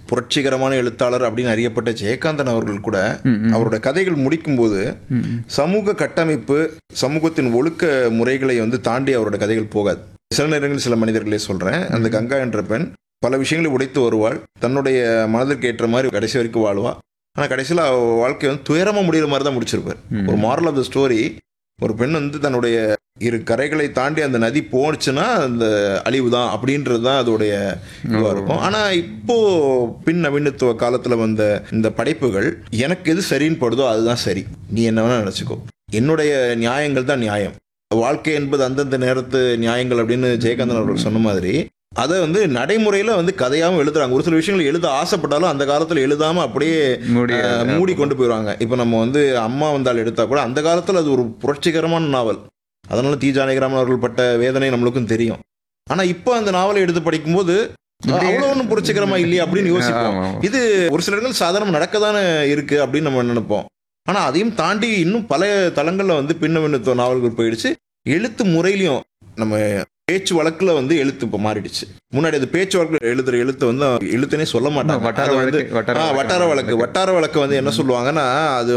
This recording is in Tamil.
புரட்சிகரமான எழுத்தாளர் அப்படின்னு அறியப்பட்ட ஜெயகாந்தன் அவர்கள் கூட அவரோட கதைகள் முடிக்கும்போது சமூக கட்டமைப்பு சமூகத்தின் ஒழுக்க முறைகளை வந்து தாண்டி அவரோட கதைகள் போகாது சில நேரங்களில் சில மனிதர்களே சொல்றேன் அந்த கங்கா என்ற பெண் பல விஷயங்களை உடைத்து வருவாள் தன்னுடைய மனதிற்கு ஏற்ற மாதிரி கடைசி வரைக்கும் வாழ்வா ஆனால் கடைசியில் அவ வாழ்க்கை வந்து துயரமா முடிகிற மாதிரி தான் முடிச்சிருப்பார் ஒரு மாரல் ஆஃப் த ஸ்டோரி ஒரு பெண் வந்து தன்னுடைய இரு கரைகளை தாண்டி அந்த நதி போனுச்சுன்னா அந்த அழிவு தான் அப்படின்றது தான் அதோடைய இதுவாக இருக்கும் ஆனால் இப்போ பின் நவீனத்துவ காலத்தில் வந்த இந்த படைப்புகள் எனக்கு எது சரின்னு படுதோ அதுதான் சரி நீ என்ன வேணா நினச்சிக்கோ என்னுடைய நியாயங்கள் தான் நியாயம் வாழ்க்கை என்பது அந்தந்த நேரத்து நியாயங்கள் அப்படின்னு ஜெயகாந்தன் அவர்கள் சொன்ன மாதிரி அதை வந்து நடைமுறையில வந்து கதையாவும் எழுதுறாங்க ஒரு சில விஷயங்கள் எழுத ஆசைப்பட்டாலும் அந்த காலத்துல எழுதாம அப்படியே முடியாது. அஹ், மூடி கொண்டு போயிடுவாங்க இப்போ நம்ம வந்து அம்மா வந்தால் எடுத்தா கூட அந்த காலத்துல அது ஒரு புரட்சிகரமான நாவல் அதனால தி ஜானகிராமன் அவர்கள் பட்ட வேதனை நம்மளுக்கும் தெரியும் ஆனா இப்போ அந்த நாவலை எடுத்து படிக்கும்போது அவ்வளோ ஒன்றும் புரட்சிகரமா இல்லையா அப்படின்னு யோசிப்போம் ஆமா, ஆமா. இது ஒரு சில இடங்கள் சாதாரண நடக்கதானே இருக்கு அப்படின்னு நம்ம நினைப்போம் ஆனா அதையும் தாண்டி இன்னும் பல தளங்கள்ல வந்து பின்னவெண்ணுத்துவ நாவல்கள் போயிடுச்சு எழுத்து முறையிலையும் நம்ம பேச்சு வழக்குல வந்து எழுத்து இப்போ மாறிடுச்சு முன்னாடி அது பேச்சு வழக்குல எழுதுற எழுத்து வந்து எழுத்துனே சொல்ல மாட்டாங்க வட்டார அது வந்து வழக்கு, வட்டார ஆ, வழக்கு. வட்டார வழக்கு வட்டார வழக்கு வந்து என்ன சொல்லுவாங்கன்னா அது